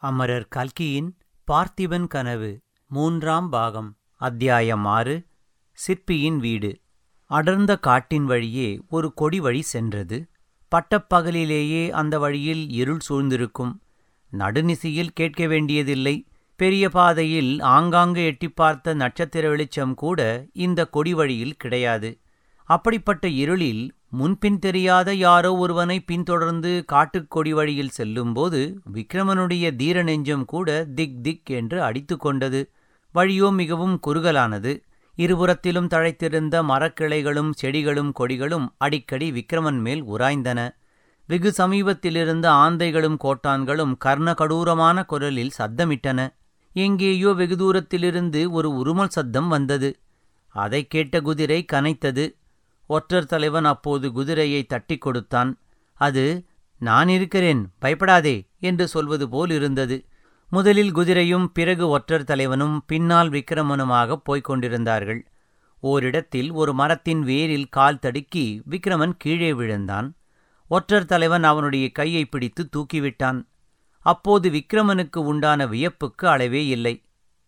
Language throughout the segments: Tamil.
அமரர் கல்கியின் பார்த்திபன் கனவு மூன்றாம் பாகம் அத்தியாயம் ஆறு சிற்பியின் வீடு அடர்ந்த காட்டின் வழியே ஒரு கொடி வழி சென்றது பட்டப்பகலிலேயே அந்த வழியில் இருள் சூழ்ந்திருக்கும் நடுநிசியில் கேட்க வேண்டியதில்லை பெரிய பாதையில் ஆங்காங்கு எட்டிப் பார்த்த நட்சத்திர வெளிச்சம் கூட இந்த கொடி வழியில் கிடையாது அப்படிப்பட்ட இருளில் முன்பின் தெரியாத யாரோ ஒருவனை பின்தொடர்ந்து காட்டுக் கொடி வழியில் செல்லும்போது விக்ரமனுடைய தீர நெஞ்சம் கூட திக் திக் என்று அடித்து கொண்டது வழியோ மிகவும் குறுகலானது இருபுறத்திலும் தழைத்திருந்த மரக்கிளைகளும் செடிகளும் கொடிகளும் அடிக்கடி விக்ரமன் மேல் உராய்ந்தன வெகு சமீபத்திலிருந்த ஆந்தைகளும் கோட்டான்களும் கர்ணகடூரமான குரலில் சத்தமிட்டன எங்கேயோ வெகு தூரத்திலிருந்து ஒரு உருமல் சத்தம் வந்தது அதைக் கேட்ட குதிரை கனைத்தது ஒற்றர் தலைவன் அப்போது குதிரையை தட்டிக் கொடுத்தான் அது நான் இருக்கிறேன் பயப்படாதே என்று சொல்வது போல் இருந்தது முதலில் குதிரையும் பிறகு ஒற்றர் தலைவனும் பின்னால் விக்கிரமனுமாகப் போய்க் கொண்டிருந்தார்கள் ஓரிடத்தில் ஒரு மரத்தின் வேரில் கால் தடுக்கி விக்கிரமன் கீழே விழுந்தான் ஒற்றர் தலைவன் அவனுடைய கையை பிடித்து தூக்கிவிட்டான் அப்போது விக்கிரமனுக்கு உண்டான வியப்புக்கு அளவே இல்லை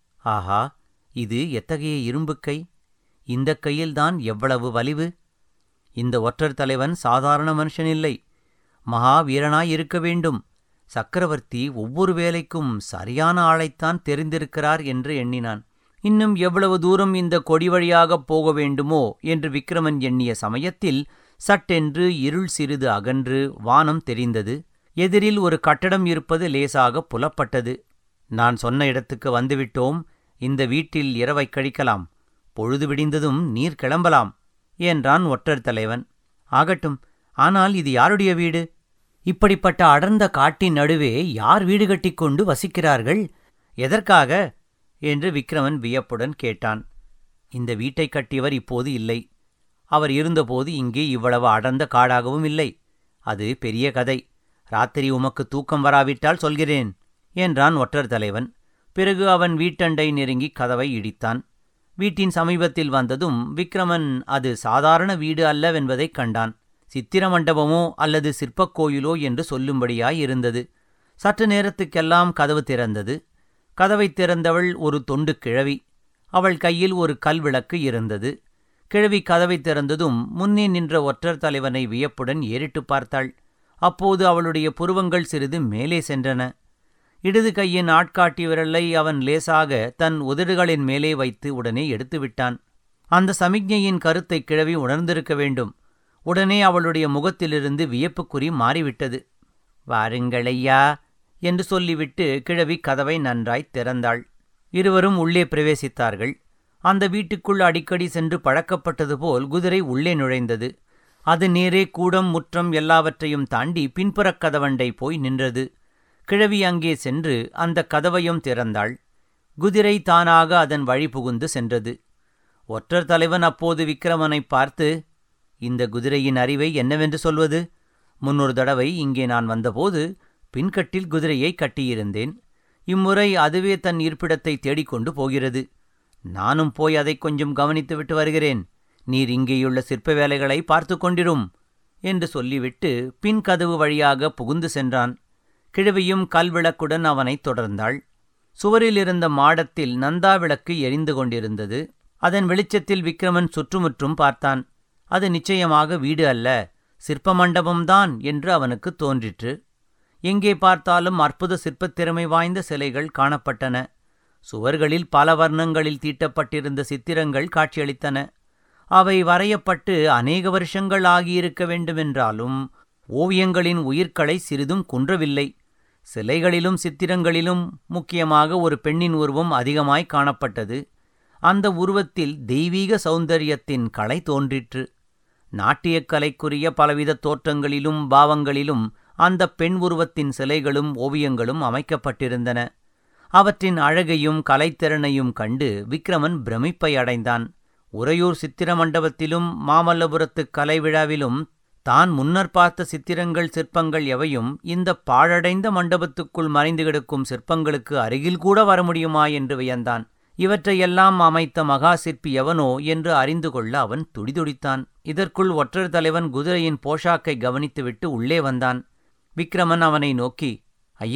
ஆஹா இது எத்தகைய இரும்புக் கை இந்த கையில்தான் எவ்வளவு வலிவு இந்த ஒற்றர் தலைவன் சாதாரண மனுஷனில்லை மகா வீரனாய் இருக்க வேண்டும் சக்கரவர்த்தி ஒவ்வொரு வேலைக்கும் சரியான ஆளைத்தான் தெரிந்திருக்கிறார் என்று எண்ணினான் இன்னும் எவ்வளவு தூரம் இந்த கொடி வழியாகப் போக வேண்டுமோ என்று விக்ரமன் எண்ணிய சமயத்தில் சட்டென்று இருள் சிறிது அகன்று வானம் தெரிந்தது எதிரில் ஒரு கட்டடம் இருப்பது லேசாக புலப்பட்டது நான் சொன்ன இடத்துக்கு வந்துவிட்டோம் இந்த வீட்டில் இரவைக் கழிக்கலாம் பொழுது விடிந்ததும் நீர் கிளம்பலாம் என்றான் ஒற்றர் தலைவன் ஆகட்டும் ஆனால் இது யாருடைய வீடு இப்படிப்பட்ட அடர்ந்த காட்டின் நடுவே யார் வீடு கட்டிக்கொண்டு வசிக்கிறார்கள் எதற்காக என்று விக்ரமன் வியப்புடன் கேட்டான் இந்த வீட்டைக் கட்டியவர் இப்போது இல்லை அவர் இருந்தபோது இங்கே இவ்வளவு அடர்ந்த காடாகவும் இல்லை அது பெரிய கதை ராத்திரி உமக்கு தூக்கம் வராவிட்டால் சொல்கிறேன் என்றான் ஒற்றர் தலைவன் பிறகு அவன் வீட்டண்டை நெருங்கி கதவை இடித்தான் வீட்டின் சமீபத்தில் வந்ததும் விக்ரமன் அது சாதாரண வீடு அல்லவென்பதைக் கண்டான் சித்திர மண்டபமோ அல்லது சிற்பக் கோயிலோ என்று சொல்லும்படியாய் இருந்தது சற்று நேரத்துக்கெல்லாம் கதவு திறந்தது கதவைத் திறந்தவள் ஒரு தொண்டு கிழவி அவள் கையில் ஒரு கல் விளக்கு இருந்தது கிழவி கதவைத் திறந்ததும் முன்னே நின்ற ஒற்றர் தலைவனை வியப்புடன் ஏறிட்டு பார்த்தாள் அப்போது அவளுடைய புருவங்கள் சிறிது மேலே சென்றன இடது கையின் ஆட்காட்டி விரலை அவன் லேசாக தன் உதடுகளின் மேலே வைத்து உடனே எடுத்துவிட்டான் அந்த சமிக்ஞையின் கருத்தை கிழவி உணர்ந்திருக்க வேண்டும் உடனே அவளுடைய முகத்திலிருந்து வியப்புக்குறி மாறிவிட்டது வாருங்களையா என்று சொல்லிவிட்டு கிழவி கதவை நன்றாய் திறந்தாள் இருவரும் உள்ளே பிரவேசித்தார்கள் அந்த வீட்டுக்குள் அடிக்கடி சென்று பழக்கப்பட்டது போல் குதிரை உள்ளே நுழைந்தது அது நேரே கூடம் முற்றம் எல்லாவற்றையும் தாண்டி பின்புறக் கதவண்டை போய் நின்றது கிழவி அங்கே சென்று அந்த கதவையும் திறந்தாள் குதிரை தானாக அதன் வழி புகுந்து சென்றது ஒற்றர் தலைவன் அப்போது விக்கிரமனை பார்த்து இந்த குதிரையின் அறிவை என்னவென்று சொல்வது முன்னொரு தடவை இங்கே நான் வந்தபோது பின்கட்டில் குதிரையை கட்டியிருந்தேன் இம்முறை அதுவே தன் இருப்பிடத்தை தேடிக்கொண்டு போகிறது நானும் போய் அதை கொஞ்சம் கவனித்துவிட்டு வருகிறேன் நீர் இங்கேயுள்ள சிற்ப வேலைகளை பார்த்து கொண்டிரும் என்று சொல்லிவிட்டு பின் கதவு வழியாக புகுந்து சென்றான் கிழவியும் கல்விளக்குடன் அவனைத் தொடர்ந்தாள் சுவரில் இருந்த மாடத்தில் நந்தா விளக்கு எரிந்து கொண்டிருந்தது அதன் வெளிச்சத்தில் விக்ரமன் சுற்றுமுற்றும் பார்த்தான் அது நிச்சயமாக வீடு அல்ல சிற்ப மண்டபம்தான் என்று அவனுக்கு தோன்றிற்று எங்கே பார்த்தாலும் அற்புத சிற்பத் திறமை வாய்ந்த சிலைகள் காணப்பட்டன சுவர்களில் பல வர்ணங்களில் தீட்டப்பட்டிருந்த சித்திரங்கள் காட்சியளித்தன அவை வரையப்பட்டு அநேக வருஷங்கள் ஆகியிருக்க வேண்டுமென்றாலும் ஓவியங்களின் உயிர்களை சிறிதும் குன்றவில்லை சிலைகளிலும் சித்திரங்களிலும் முக்கியமாக ஒரு பெண்ணின் உருவம் அதிகமாய் காணப்பட்டது அந்த உருவத்தில் தெய்வீக சௌந்தரியத்தின் கலை தோன்றிற்று நாட்டியக் கலைக்குரிய பலவித தோற்றங்களிலும் பாவங்களிலும் அந்த பெண் உருவத்தின் சிலைகளும் ஓவியங்களும் அமைக்கப்பட்டிருந்தன அவற்றின் அழகையும் கலைத்திறனையும் கண்டு விக்ரமன் பிரமிப்பை அடைந்தான் உறையூர் சித்திர மண்டபத்திலும் மாமல்லபுரத்து கலை விழாவிலும் தான் முன்னர் பார்த்த சித்திரங்கள் சிற்பங்கள் எவையும் இந்த பாழடைந்த மண்டபத்துக்குள் மறைந்து கிடக்கும் சிற்பங்களுக்கு அருகில் கூட வர முடியுமா என்று வியந்தான் இவற்றையெல்லாம் அமைத்த மகா சிற்பி எவனோ என்று அறிந்து கொள்ள அவன் துடிதுடித்தான் இதற்குள் ஒற்றர் தலைவன் குதிரையின் போஷாக்கை கவனித்துவிட்டு உள்ளே வந்தான் விக்ரமன் அவனை நோக்கி ஐயா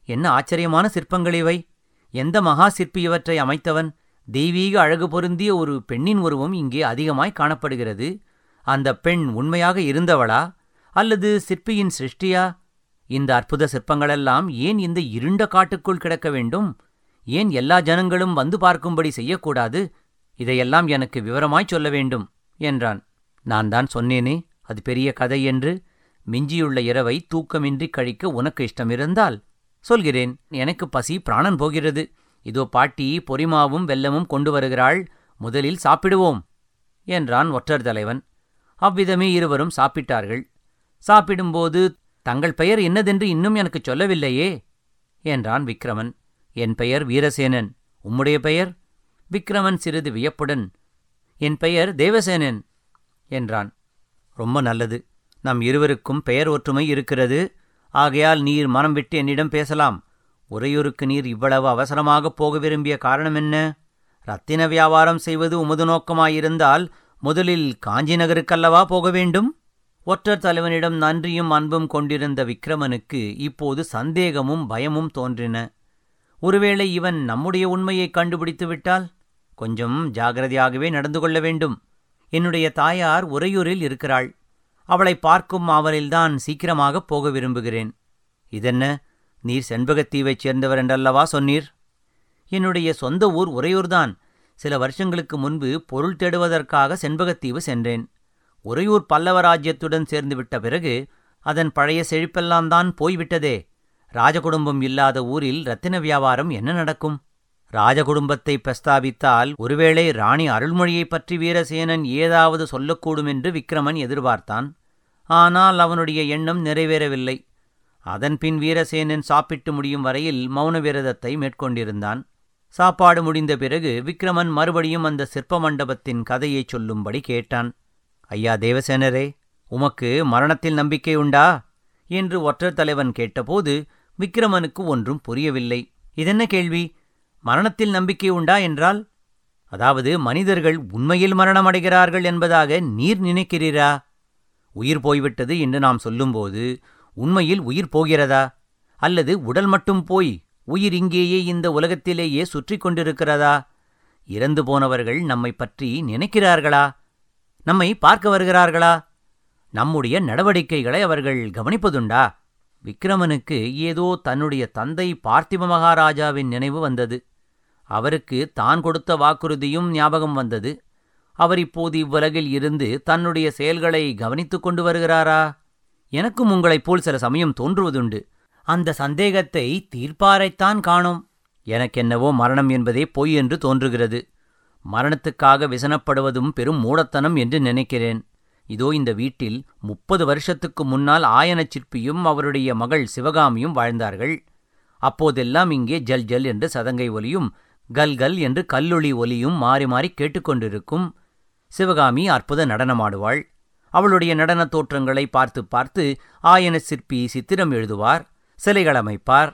என்ன ஆச்சரியமான சிற்பங்கள் இவை எந்த மகா சிற்பி இவற்றை அமைத்தவன் தெய்வீக அழகு பொருந்திய ஒரு பெண்ணின் உருவம் இங்கே அதிகமாய் காணப்படுகிறது அந்த பெண் உண்மையாக இருந்தவளா அல்லது சிற்பியின் சிருஷ்டியா இந்த அற்புத சிற்பங்களெல்லாம் ஏன் இந்த இருண்ட காட்டுக்குள் கிடக்க வேண்டும் ஏன் எல்லா ஜனங்களும் வந்து பார்க்கும்படி செய்யக்கூடாது இதையெல்லாம் எனக்கு விவரமாய் சொல்ல வேண்டும் என்றான் நான் தான் சொன்னேனே அது பெரிய கதை என்று மிஞ்சியுள்ள இரவை தூக்கமின்றி கழிக்க உனக்கு இஷ்டமிருந்தால் சொல்கிறேன் எனக்கு பசி பிராணன் போகிறது இதோ பாட்டி பொரிமாவும் வெல்லமும் கொண்டு வருகிறாள் முதலில் சாப்பிடுவோம் என்றான் ஒற்றர் தலைவன் அவ்விதமே இருவரும் சாப்பிட்டார்கள் சாப்பிடும்போது தங்கள் பெயர் என்னதென்று இன்னும் எனக்குச் சொல்லவில்லையே என்றான் விக்ரமன் என் பெயர் வீரசேனன் உம்முடைய பெயர் விக்ரமன் சிறிது வியப்புடன் என் பெயர் தேவசேனன் என்றான் ரொம்ப நல்லது நம் இருவருக்கும் பெயர் ஒற்றுமை இருக்கிறது ஆகையால் நீர் மனம் விட்டு என்னிடம் பேசலாம் உறையூருக்கு நீர் இவ்வளவு அவசரமாகப் போக விரும்பிய காரணம் என்ன ரத்தின வியாபாரம் செய்வது உமது நோக்கமாயிருந்தால் முதலில் காஞ்சி நகருக்கல்லவா போக வேண்டும் ஒற்றர் தலைவனிடம் நன்றியும் அன்பும் கொண்டிருந்த விக்ரமனுக்கு இப்போது சந்தேகமும் பயமும் தோன்றின ஒருவேளை இவன் நம்முடைய உண்மையை கண்டுபிடித்து விட்டால் கொஞ்சம் ஜாகிரதையாகவே நடந்து கொள்ள வேண்டும் என்னுடைய தாயார் உறையூரில் இருக்கிறாள் அவளை பார்க்கும் ஆவலில்தான் சீக்கிரமாகப் போக விரும்புகிறேன் இதென்ன நீர் செண்பகத்தீவைச் சேர்ந்தவர் என்றல்லவா சொன்னீர் என்னுடைய சொந்த ஊர் உறையூர்தான் சில வருஷங்களுக்கு முன்பு பொருள் தேடுவதற்காக செண்பகத்தீவு சென்றேன் உறையூர் பல்லவ ராஜ்யத்துடன் சேர்ந்துவிட்ட பிறகு அதன் பழைய செழிப்பெல்லாம் தான் போய்விட்டதே ராஜகுடும்பம் இல்லாத ஊரில் ரத்தின வியாபாரம் என்ன நடக்கும் ராஜகுடும்பத்தை பிரஸ்தாபித்தால் ஒருவேளை ராணி அருள்மொழியைப் பற்றி வீரசேனன் ஏதாவது சொல்லக்கூடும் என்று விக்ரமன் எதிர்பார்த்தான் ஆனால் அவனுடைய எண்ணம் நிறைவேறவில்லை அதன்பின் வீரசேனன் சாப்பிட்டு முடியும் வரையில் மௌன விரதத்தை மேற்கொண்டிருந்தான் சாப்பாடு முடிந்த பிறகு விக்ரமன் மறுபடியும் அந்த சிற்ப மண்டபத்தின் கதையைச் சொல்லும்படி கேட்டான் ஐயா தேவசேனரே உமக்கு மரணத்தில் நம்பிக்கை உண்டா என்று ஒற்றர் தலைவன் கேட்டபோது விக்ரமனுக்கு ஒன்றும் புரியவில்லை இதென்ன கேள்வி மரணத்தில் நம்பிக்கை உண்டா என்றால் அதாவது மனிதர்கள் உண்மையில் மரணமடைகிறார்கள் என்பதாக நீர் நினைக்கிறீரா உயிர் போய்விட்டது என்று நாம் சொல்லும்போது உண்மையில் உயிர் போகிறதா அல்லது உடல் மட்டும் போய் உயிர் இங்கேயே இந்த உலகத்திலேயே சுற்றி கொண்டிருக்கிறதா இறந்து போனவர்கள் நம்மை பற்றி நினைக்கிறார்களா நம்மை பார்க்க வருகிறார்களா நம்முடைய நடவடிக்கைகளை அவர்கள் கவனிப்பதுண்டா விக்ரமனுக்கு ஏதோ தன்னுடைய தந்தை பார்த்திப மகாராஜாவின் நினைவு வந்தது அவருக்கு தான் கொடுத்த வாக்குறுதியும் ஞாபகம் வந்தது அவர் இப்போது இவ்வுலகில் இருந்து தன்னுடைய செயல்களை கவனித்துக் கொண்டு வருகிறாரா எனக்கும் உங்களைப் போல் சில சமயம் தோன்றுவதுண்டு அந்த சந்தேகத்தை தீர்ப்பாரைத்தான் காணோம் எனக்கென்னவோ மரணம் என்பதே பொய் என்று தோன்றுகிறது மரணத்துக்காக விசனப்படுவதும் பெரும் மூடத்தனம் என்று நினைக்கிறேன் இதோ இந்த வீட்டில் முப்பது வருஷத்துக்கு முன்னால் ஆயனச் சிற்பியும் அவருடைய மகள் சிவகாமியும் வாழ்ந்தார்கள் அப்போதெல்லாம் இங்கே ஜல் ஜல் என்று சதங்கை ஒலியும் கல் கல் என்று கல்லொளி ஒலியும் மாறி மாறி கேட்டுக்கொண்டிருக்கும் சிவகாமி அற்புத நடனமாடுவாள் அவளுடைய நடனத் தோற்றங்களை பார்த்து பார்த்து ஆயன சிற்பி சித்திரம் எழுதுவார் சிலைகள் அமைப்பார்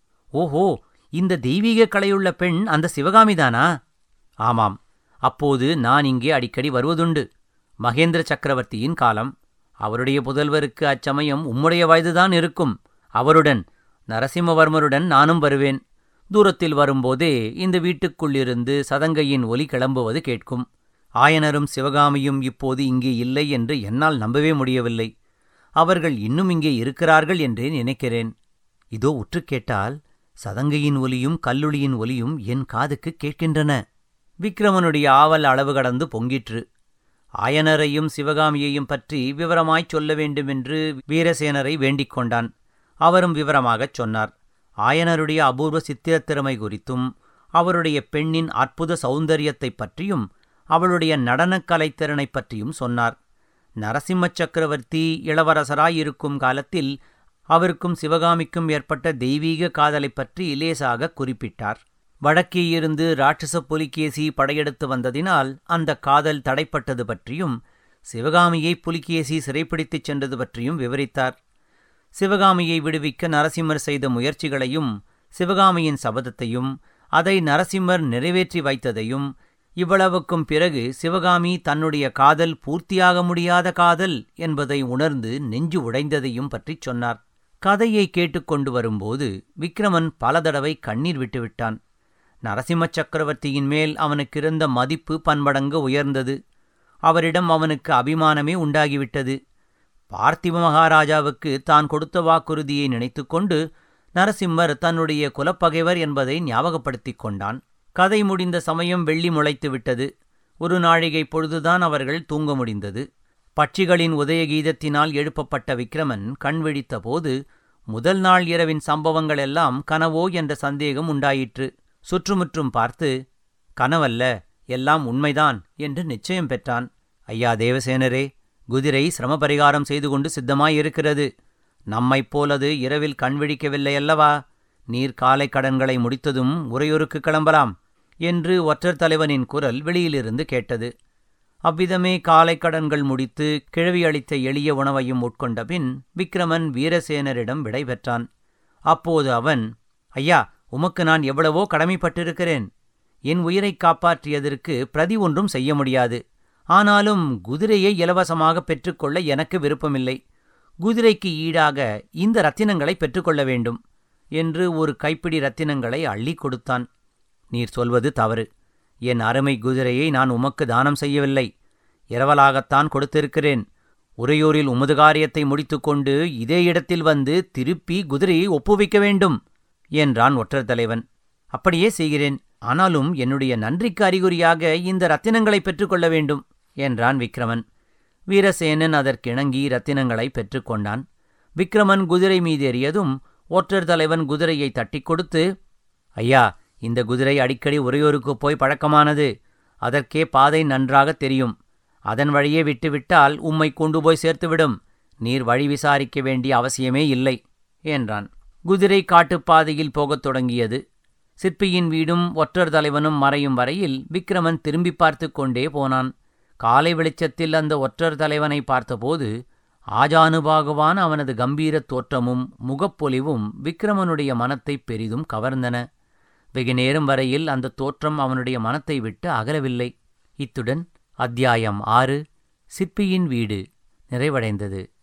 ஓஹோ இந்த தெய்வீக கலையுள்ள பெண் அந்த சிவகாமிதானா ஆமாம் அப்போது நான் இங்கே அடிக்கடி வருவதுண்டு மகேந்திர சக்கரவர்த்தியின் காலம் அவருடைய புதல்வருக்கு அச்சமயம் உம்முடைய வயதுதான் இருக்கும் அவருடன் நரசிம்மவர்மருடன் நானும் வருவேன் தூரத்தில் வரும்போதே இந்த வீட்டுக்குள்ளிருந்து சதங்கையின் ஒலி கிளம்புவது கேட்கும் ஆயனரும் சிவகாமியும் இப்போது இங்கே இல்லை என்று என்னால் நம்பவே முடியவில்லை அவர்கள் இன்னும் இங்கே இருக்கிறார்கள் என்றே நினைக்கிறேன் இதோ உற்று கேட்டால் சதங்கையின் ஒலியும் கல்லுளியின் ஒலியும் என் காதுக்கு கேட்கின்றன விக்ரமனுடைய ஆவல் அளவு கடந்து பொங்கிற்று ஆயனரையும் சிவகாமியையும் பற்றி விவரமாய்ச் சொல்ல வேண்டுமென்று வீரசேனரை வேண்டிக் கொண்டான் அவரும் விவரமாகச் சொன்னார் ஆயனருடைய அபூர்வ சித்திரத் திறமை குறித்தும் அவருடைய பெண்ணின் அற்புத சௌந்தரியத்தைப் பற்றியும் அவளுடைய நடனக் கலைத்திறனைப் பற்றியும் சொன்னார் நரசிம்ம சக்கரவர்த்தி இளவரசராயிருக்கும் காலத்தில் அவருக்கும் சிவகாமிக்கும் ஏற்பட்ட தெய்வீக காதலைப் பற்றி லேசாக குறிப்பிட்டார் வடக்கே இருந்து ராட்சச புலிகேசி படையெடுத்து வந்ததினால் அந்த காதல் தடைப்பட்டது பற்றியும் சிவகாமியை புலிகேசி சிறைப்பிடித்துச் சென்றது பற்றியும் விவரித்தார் சிவகாமியை விடுவிக்க நரசிம்மர் செய்த முயற்சிகளையும் சிவகாமியின் சபதத்தையும் அதை நரசிம்மர் நிறைவேற்றி வைத்ததையும் இவ்வளவுக்கும் பிறகு சிவகாமி தன்னுடைய காதல் பூர்த்தியாக முடியாத காதல் என்பதை உணர்ந்து நெஞ்சு உடைந்ததையும் பற்றிச் சொன்னார் கதையை கேட்டுக்கொண்டு வரும்போது விக்ரமன் பல தடவை கண்ணீர் விட்டுவிட்டான் நரசிம்ம சக்கரவர்த்தியின் மேல் அவனுக்கிருந்த மதிப்பு பன்மடங்கு உயர்ந்தது அவரிடம் அவனுக்கு அபிமானமே உண்டாகிவிட்டது பார்த்திப மகாராஜாவுக்கு தான் கொடுத்த வாக்குறுதியை நினைத்துக்கொண்டு நரசிம்மர் தன்னுடைய குலப்பகைவர் என்பதை ஞாபகப்படுத்திக் கொண்டான் கதை முடிந்த சமயம் வெள்ளி முளைத்து விட்டது ஒரு நாழிகை பொழுதுதான் அவர்கள் தூங்க முடிந்தது பட்சிகளின் உதயகீதத்தினால் எழுப்பப்பட்ட விக்ரமன் கண் விழித்தபோது முதல் நாள் இரவின் சம்பவங்கள் எல்லாம் கனவோ என்ற சந்தேகம் உண்டாயிற்று சுற்றுமுற்றும் பார்த்து கனவல்ல எல்லாம் உண்மைதான் என்று நிச்சயம் பெற்றான் ஐயா தேவசேனரே குதிரை சிரமபரிகாரம் செய்து கொண்டு சித்தமாயிருக்கிறது நம்மைப் போலது இரவில் கண் விழிக்கவில்லை அல்லவா நீர் காலை கடன்களை முடித்ததும் உரையொருக்கு கிளம்பலாம் என்று ஒற்றர் தலைவனின் குரல் வெளியிலிருந்து கேட்டது அவ்விதமே காலை கடன்கள் முடித்து கிழவி அளித்த எளிய உணவையும் உட்கொண்ட பின் விக்ரமன் வீரசேனரிடம் விடை பெற்றான் அப்போது அவன் ஐயா உமக்கு நான் எவ்வளவோ கடமைப்பட்டிருக்கிறேன் என் உயிரைக் காப்பாற்றியதற்கு பிரதி ஒன்றும் செய்ய முடியாது ஆனாலும் குதிரையை இலவசமாக பெற்றுக்கொள்ள எனக்கு விருப்பமில்லை குதிரைக்கு ஈடாக இந்த ரத்தினங்களை பெற்றுக்கொள்ள வேண்டும் என்று ஒரு கைப்பிடி ரத்தினங்களை அள்ளிக் கொடுத்தான் நீர் சொல்வது தவறு என் அருமை குதிரையை நான் உமக்கு தானம் செய்யவில்லை இரவலாகத்தான் கொடுத்திருக்கிறேன் உறையூரில் உமது காரியத்தை முடித்துக்கொண்டு இதே இடத்தில் வந்து திருப்பி குதிரையை ஒப்புவிக்க வேண்டும் என்றான் ஒற்றர் தலைவன் அப்படியே செய்கிறேன் ஆனாலும் என்னுடைய நன்றிக்கு அறிகுறியாக இந்த ரத்தினங்களை பெற்றுக்கொள்ள வேண்டும் என்றான் விக்ரமன் வீரசேனன் அதற்கிணங்கி ரத்தினங்களை பெற்றுக்கொண்டான் விக்ரமன் குதிரை மீதேறியதும் ஒற்றர் தலைவன் குதிரையை தட்டிக் கொடுத்து ஐயா இந்த குதிரை அடிக்கடி உறையோருக்கு போய் பழக்கமானது அதற்கே பாதை நன்றாக தெரியும் அதன் வழியே விட்டுவிட்டால் உம்மை கொண்டு போய் சேர்த்துவிடும் நீர் வழி விசாரிக்க வேண்டிய அவசியமே இல்லை என்றான் குதிரை காட்டுப்பாதையில் போகத் தொடங்கியது சிற்பியின் வீடும் ஒற்றர் தலைவனும் மறையும் வரையில் விக்ரமன் திரும்பி பார்த்து கொண்டே போனான் காலை வெளிச்சத்தில் அந்த ஒற்றர் தலைவனை பார்த்தபோது ஆஜானுபாகுவான அவனது கம்பீரத் தோற்றமும் முகப்பொலிவும் விக்ரமனுடைய மனத்தை பெரிதும் கவர்ந்தன வெகு நேரம் வரையில் அந்த தோற்றம் அவனுடைய மனத்தை விட்டு அகலவில்லை இத்துடன் அத்தியாயம் ஆறு சிற்பியின் வீடு நிறைவடைந்தது